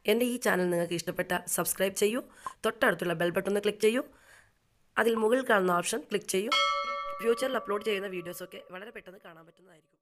എൻ്റെ ഈ ചാനൽ നിങ്ങൾക്ക് ഇഷ്ടപ്പെട്ട സബ്സ്ക്രൈബ് ചെയ്യൂ തൊട്ടടുത്തുള്ള ബെൽ ബട്ടൺ ഒന്ന് ക്ലിക്ക് ചെയ്യൂ അതിൽ മുകളിൽ കാണുന്ന ഓപ്ഷൻ ക്ലിക്ക് ചെയ്യൂ ഫ്യൂച്ചറിൽ അപ്ലോഡ് ചെയ്യുന്ന വീഡിയോസൊക്കെ വളരെ പെട്ടെന്ന് കാണാൻ പറ്റുന്നതായിരിക്കും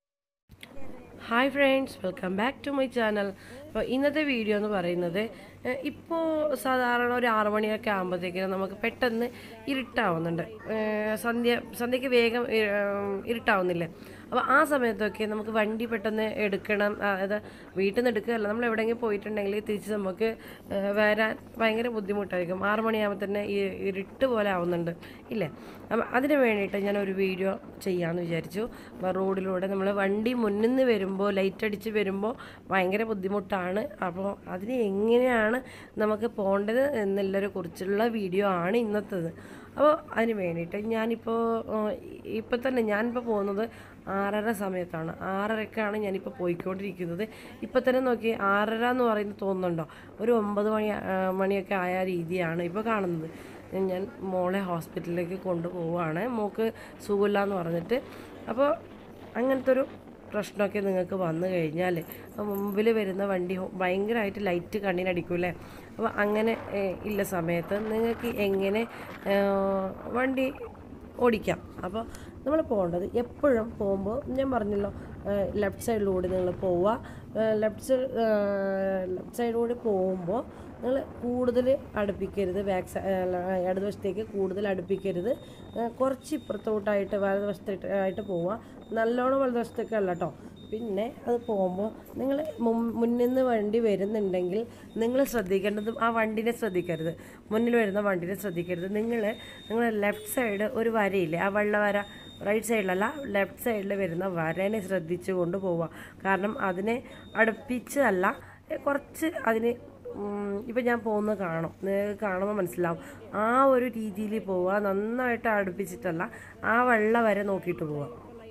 hi friends welcome back to my channel അപ്പോൾ ഇന്നത്തെ വീഡിയോ എന്ന് പറയുന്നത് ഇപ്പോൾ സാധാരണ ഒരു ആറ് മണിയൊക്കെ ആകുമ്പോഴത്തേക്കിനും നമുക്ക് പെട്ടെന്ന് ഇരുട്ടാവുന്നുണ്ട് ഏഹ് സന്ധ്യ സന്ധ്യയ്ക്ക് വേഗം ഇ- ഏഹ് ഇരുട്ടാവുന്നില്ലേ അപ്പോൾ ആ സമയത്തൊക്കെ നമുക്ക് വണ്ടി പെട്ടെന്ന് എടുക്കണം അതായത് വീട്ടിൽ നിന്ന് എടുക്കുകയല്ല നമ്മൾ എവിടെയെങ്കിലും പോയിട്ടുണ്ടെങ്കിൽ തിരിച്ച് നമുക്ക് ഏഹ് വരാൻ ഭയങ്കര ബുദ്ധിമുട്ടായിരിക്കും ആറ് മണിയാകുമ്പോൾ തന്നെ ഈ ഇരുട്ട് പോലെ ആവുന്നുണ്ട് ഇല്ലേ അപ്പം അതിന് വേണ്ടിയിട്ട് ഞാൻ ഒരു വീഡിയോ ചെയ്യാമെന്ന് വിചാരിച്ചു അപ്പോൾ റോഡിലൂടെ നമ്മൾ വണ്ടി മുന്നിൽ നിന്ന് വരുമ്പോൾ ലൈറ്റ് അടിച്ച് വരുമ്പോൾ ഭയങ്കര ബുദ്ധിമുട്ടാണ് അപ്പോൾ അതിന് എങ്ങനെയാണ് നമുക്ക് പോകേണ്ടത് എന്നുള്ളതിനെ കുറിച്ചുള്ള വീഡിയോ ആണ് ഇന്നത്തേത് അപ്പോൾ അതിന് വേണ്ടിയിട്ട് ഞാനിപ്പോൾ ഇപ്പം തന്നെ ഞാനിപ്പോൾ പോകുന്നത് ആറര സമയത്താണ് ആറരക്കാണ് ഞാനിപ്പോൾ പോയിക്കൊണ്ടിരിക്കുന്നത് ഇപ്പം തന്നെ നോക്കി ആറര എന്ന് പറയുന്നത് തോന്നുന്നുണ്ടോ ഒരു ഒമ്പത് മണി ആ, മണിയൊക്കെ ആയ രീതിയാണ് ഇപ്പോൾ കാണുന്നത് ഞാൻ മോളെ ഹോസ്പിറ്റലിലേക്ക് കൊണ്ടുപോവുകയാണ് മോൾക്ക് സുഖമില്ല എന്ന് പറഞ്ഞിട്ട് അപ്പോൾ അങ്ങനത്തെ ഒരു പ്രശ്നമൊക്കെ നിങ്ങൾക്ക് വന്നു കഴിഞ്ഞാൽ മുമ്പിൽ വരുന്ന വണ്ടി ഹോ- ഭയങ്കരമായിട്ട് ലൈറ്റ് കണ്ണിനടിക്കൂലേ അപ്പോൾ അങ്ങനെ ഏഹ്, ഇല്ല സമയത്ത് നിങ്ങൾക്ക് എങ്ങനെ ഏഹ്, വണ്ടി ഓടിക്കാം അപ്പോൾ നമ്മൾ പോകേണ്ടത് എപ്പോഴും പോകുമ്പോൾ ഞാൻ പറഞ്ഞല്ലോ ലെഫ്റ്റ് സൈഡിലൂടെ നിങ്ങൾ പോവുക ലെഫ്റ്റ് സൈഡ് ലെഫ്റ്റ് സൈഡിലൂടെ പോകുമ്പോൾ നിങ്ങൾ കൂടുതൽ അടുപ്പിക്കരുത് ബാക്ക് സൈ ഇടതുവശത്തേക്ക് കൂടുതൽ അടുപ്പിക്കരുത് ഏഹ് കുറച്ച് ഇപ്പുറത്തോട്ടായിട്ട് വലതുവശത്തായിട്ട് പോവുക നല്ലോണം വലതുവശത്തേക്ക് അല്ല കേട്ടോ പിന്നെ അത് പോകുമ്പോൾ നിങ്ങൾ മുന്നിൽ നിന്ന് വണ്ടി വരുന്നുണ്ടെങ്കിൽ നിങ്ങൾ ശ്രദ്ധിക്കേണ്ടതും ആ വണ്ടിനെ ശ്രദ്ധിക്കരുത് മുന്നിൽ വരുന്ന വണ്ടിനെ ശ്രദ്ധിക്കരുത് നിങ്ങൾ നിങ്ങൾ ലെഫ്റ്റ് സൈഡ് ഒരു വരയില്ലേ ആ വെള്ള വര റൈറ്റ് സൈഡിലല്ല ലെഫ്റ്റ് സൈഡിൽ വരുന്ന വരനെ ശ്രദ്ധിച്ചു കൊണ്ട് പോവുക കാരണം അതിനെ അടുപ്പിച്ചല്ല ഏ, കുറച്ച് അതിന് ഇപ്പം ഞാൻ പോകുന്നത് കാണും നിങ്ങൾക്ക് കാണുമ്പോൾ മനസ്സിലാവും ആ ഒരു രീതിയിൽ പോവുക നന്നായിട്ട് അടുപ്പിച്ചിട്ടല്ല ആ വെള്ള വരെ നോക്കിയിട്ട് പോവുക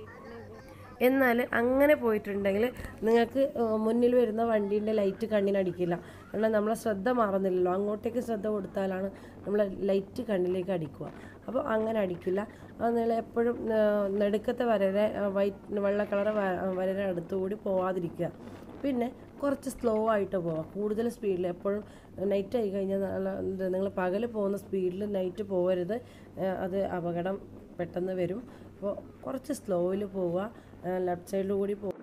എന്നാൽ അങ്ങനെ പോയിട്ടുണ്ടെങ്കിൽ നിങ്ങൾക്ക് ഏഹ്, മുന്നിൽ വരുന്ന വണ്ടീൻ്റെ ലൈറ്റ് കണ്ണിനടിക്കില്ല കാരണം നമ്മളെ ശ്രദ്ധ മാറുന്നില്ലല്ലോ അങ്ങോട്ടേക്ക് ശ്രദ്ധ കൊടുത്താലാണ് നമ്മളെ ലൈറ്റ് കണ്ണിലേക്ക് അടിക്കുക അപ്പോൾ അങ്ങനെ അടിക്കില്ല അത് നിങ്ങൾ എപ്പോഴും ഏഹ്, നടുക്കത്തെ വരരെ വൈറ്റ് വെള്ള കളർ വരരെ അടുത്തുകൂടി പോവാതിരിക്കുക പിന്നെ കുറച്ച് സ്ലോ ആയിട്ട് പോവാം കൂടുതൽ സ്പീഡിൽ എപ്പോഴും നൈറ്റ് ആയി കഴിഞ്ഞാൽ നിങ്ങൾ പകൽ പോകുന്ന സ്പീഡിൽ നൈറ്റ് പോകരുത് ഏഹ്, അത് അപകടം പെട്ടെന്ന് വരും അപ്പോൾ കുറച്ച് സ്ലോയിൽ പോവുക ലെഫ്റ്റ് സൈഡിൽ കൂടി പോകുക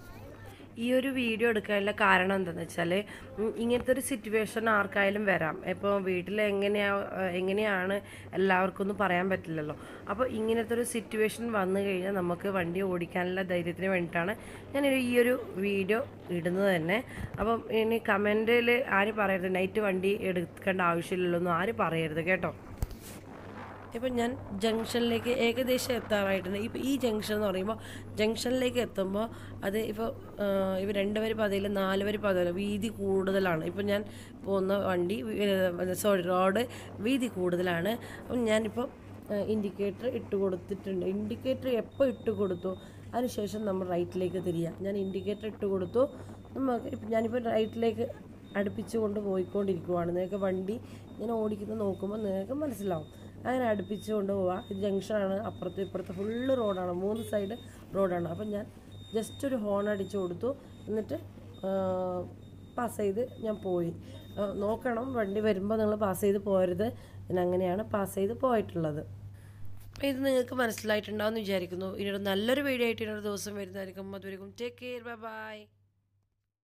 ഈ ഒരു വീഡിയോ എടുക്കാനുള്ള കാരണം എന്താണെന്ന് വെച്ചാൽ ഇങ്ങനത്തെ ഒരു സിറ്റുവേഷൻ ആർക്കായാലും വരാം ഇപ്പോൾ വീട്ടിൽ എങ്ങനെയാ എങ്ങനെയാണ് എല്ലാവർക്കും ഒന്നും പറയാൻ പറ്റില്ലല്ലോ അപ്പോൾ ഇങ്ങനത്തെ ഒരു സിറ്റുവേഷൻ വന്നു കഴിഞ്ഞാൽ നമുക്ക് വണ്ടി ഓടിക്കാനുള്ള ധൈര്യത്തിന് വേണ്ടിയിട്ടാണ് ഞാൻ ഈ ഒരു വീഡിയോ ഇടുന്നത് തന്നെ അപ്പം ഇനി കമൻറ്റിൽ ആര് പറയരുത് നൈറ്റ് വണ്ടി എടുക്കേണ്ട ആവശ്യമില്ലല്ലോ ഒന്നും ആര് പറയരുത് കേട്ടോ ഇപ്പം ഞാൻ ജംഗ്ഷനിലേക്ക് ഏകദേശം എത്താറായിട്ടുണ്ട് ഇപ്പോൾ ഈ ജംഗ്ഷൻ എന്ന് പറയുമ്പോൾ ജംഗ്ഷനിലേക്ക് എത്തുമ്പോൾ അത് ഇപ്പോൾ ഇപ്പോൾ രണ്ട് വരി പതയിൽ നാല് വരി പതയിൽ വീതി കൂടുതലാണ് ഇപ്പം ഞാൻ പോകുന്ന വണ്ടി സോറി റോഡ് വീതി കൂടുതലാണ് അപ്പം ഞാനിപ്പോൾ ഇൻഡിക്കേറ്റർ ഇട്ട് കൊടുത്തിട്ടുണ്ട് ഇൻഡിക്കേറ്റർ എപ്പോൾ ഇട്ട് കൊടുത്തു അതിനുശേഷം നമ്മൾ റൈറ്റിലേക്ക് തിരിയുക ഞാൻ ഇൻഡിക്കേറ്റർ ഇട്ട് കൊടുത്തു നമുക്ക് ഇപ്പം ഞാനിപ്പോൾ റൈറ്റിലേക്ക് അടുപ്പിച്ച് കൊണ്ട് പോയിക്കൊണ്ടിരിക്കുവാണ് നിങ്ങൾക്ക് വണ്ടി ഞാൻ ഓടിക്കുന്നത് നോക്കുമ്പോൾ നിങ്ങൾക്ക് മനസ്സിലാവും അങ്ങനെ അടുപ്പിച്ച് കൊണ്ട് പോവാം ഇത് ജംഗ്ഷനാണ് അപ്പുറത്ത് ഇപ്പുറത്ത് ഫുള്ള് റോഡാണ് മൂന്ന് സൈഡ് റോഡാണ് അപ്പം ഞാൻ ജസ്റ്റ് ഒരു ഹോൺ അടിച്ച് കൊടുത്തു എന്നിട്ട് പാസ് ചെയ്ത് ഞാൻ പോയി ആ, നോക്കണം വണ്ടി വരുമ്പോൾ നിങ്ങൾ പാസ് ചെയ്ത് പോരുത് ഞാൻ അങ്ങനെയാണ് പാസ് ചെയ്ത് പോയിട്ടുള്ളത് അപ്പോൾ ഇത് നിങ്ങൾക്ക് മനസ്സിലായിട്ടുണ്ടാവും എന്ന് വിചാരിക്കുന്നു ഇനി ഒരു നല്ലൊരു വീഡിയോ ആയിട്ട് ഇനി ഒരു ദിവസം വരുന്നതായിരിക്കും അതുവരെയും ടേക്ക് കെയർ ബൈ ബൈ